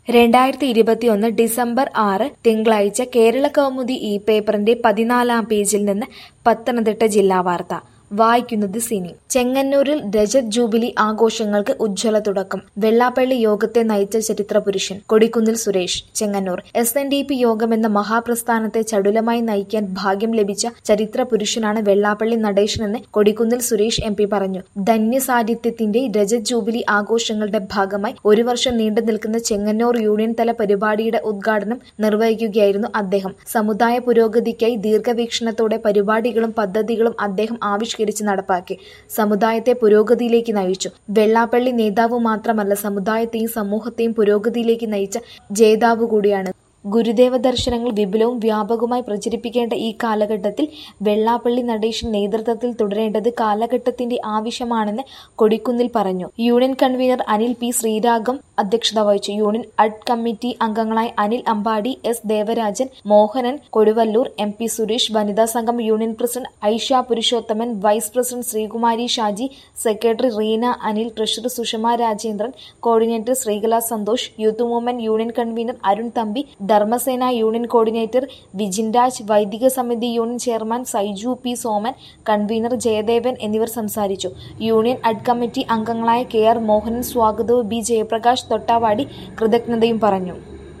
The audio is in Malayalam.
രണ്ടായിരത്തി ഇരുപത്തിയൊന്ന് ഡിസംബർ ആറ് തിങ്കളാഴ്ച കേരള കൗമുദി ഈ പേപ്പറിന്റെ പതിനാലാം പേജിൽ നിന്ന് പത്തനംതിട്ട ജില്ലാ വാർത്ത വായിക്കുന്നത് സിനി ചെങ്ങന്നൂരിൽ രജത് ജൂബിലി ആഘോഷങ്ങൾക്ക് ഉജ്ജ്വല തുടക്കം വെള്ളാപ്പള്ളി യോഗത്തെ നയിച്ച ചരിത്ര പുരുഷൻ Kodikunnil Suresh Chengannur S N D P യോഗമെന്ന മഹാപ്രസ്ഥാനത്തെ ചടുലമായി നയിക്കാൻ ഭാഗ്യം ലഭിച്ച ചരിത്ര പുരുഷനാണ് വെള്ളാപ്പള്ളി നടേശനെന്ന് കൊടിക്കുന്നിൽ സുരേഷ് എം പി പറഞ്ഞു ധന്യസാന്നിധ്യത്തിന്റെ രജത് ജൂബിലി ആഘോഷങ്ങളുടെ ഭാഗമായി ഒരു വർഷം നീണ്ടു നിൽക്കുന്ന ചെങ്ങന്നൂർ യൂണിയൻ തല പരിപാടിയുടെ ഉദ്ഘാടനം നിർവഹിക്കുകയായിരുന്നു അദ്ദേഹം സമുദായ പുരോഗതിക്കായി ദീർഘവീക്ഷണത്തോടെ പരിപാടികളും പദ്ധതികളും അദ്ദേഹം ആവിഷ്കരിച്ചു നടപ്പാക്കി സമുദായത്തെ പുരോഗതിയിലേക്ക് നയിച്ചു വെള്ളാപ്പള്ളി നേതാവ് മാത്രമല്ല സമുദായത്തെയും സമൂഹത്തെയും പുരോഗതിയിലേക്ക് നയിച്ച ജേതാവ് കൂടിയാണ് ഗുരുദേവ ദർശനങ്ങൾ വിപുലവും വ്യാപകവുമായി പ്രചരിപ്പിക്കേണ്ട ഈ കാലഘട്ടത്തിൽ വെള്ളാപ്പള്ളി നടേശൻ നേതൃത്വത്തിൽ തുടരേണ്ടത് കാലഘട്ടത്തിന്റെ ആവശ്യമാണെന്ന് കൊടിക്കുന്നിൽ പറഞ്ഞു union convener Anil P Sreeragam അധ്യക്ഷത വഹിച്ചു യൂണിയൻ അഡ് കമ്മിറ്റി അംഗങ്ങളായ Anil Ambadi S Devarajan Mohanan Koduvallur M P Suresh വനിതാ സംഘം union president Aisha Purushothaman vice president Sreekumari Shaji secretary Reena Anil treasurer Sushama Rajendran coordinator Sreekala Santhosh youth movement union convener Arun Thampi Dharmasena union coordinator Vijin Raj വൈദിക സമിതി union chairman Saiju P Soman convener Jayadevan എന്നിവർ സംസാരിച്ചു യൂണിയൻ അഡ് കമ്മിറ്റി അംഗങ്ങളായ കെ ആർ മോഹനൻ സ്വാഗതവും ബി ജയപ്രകാശ് തൊട്ടാവാടി കൃതജ്ഞതയും പറഞ്ഞു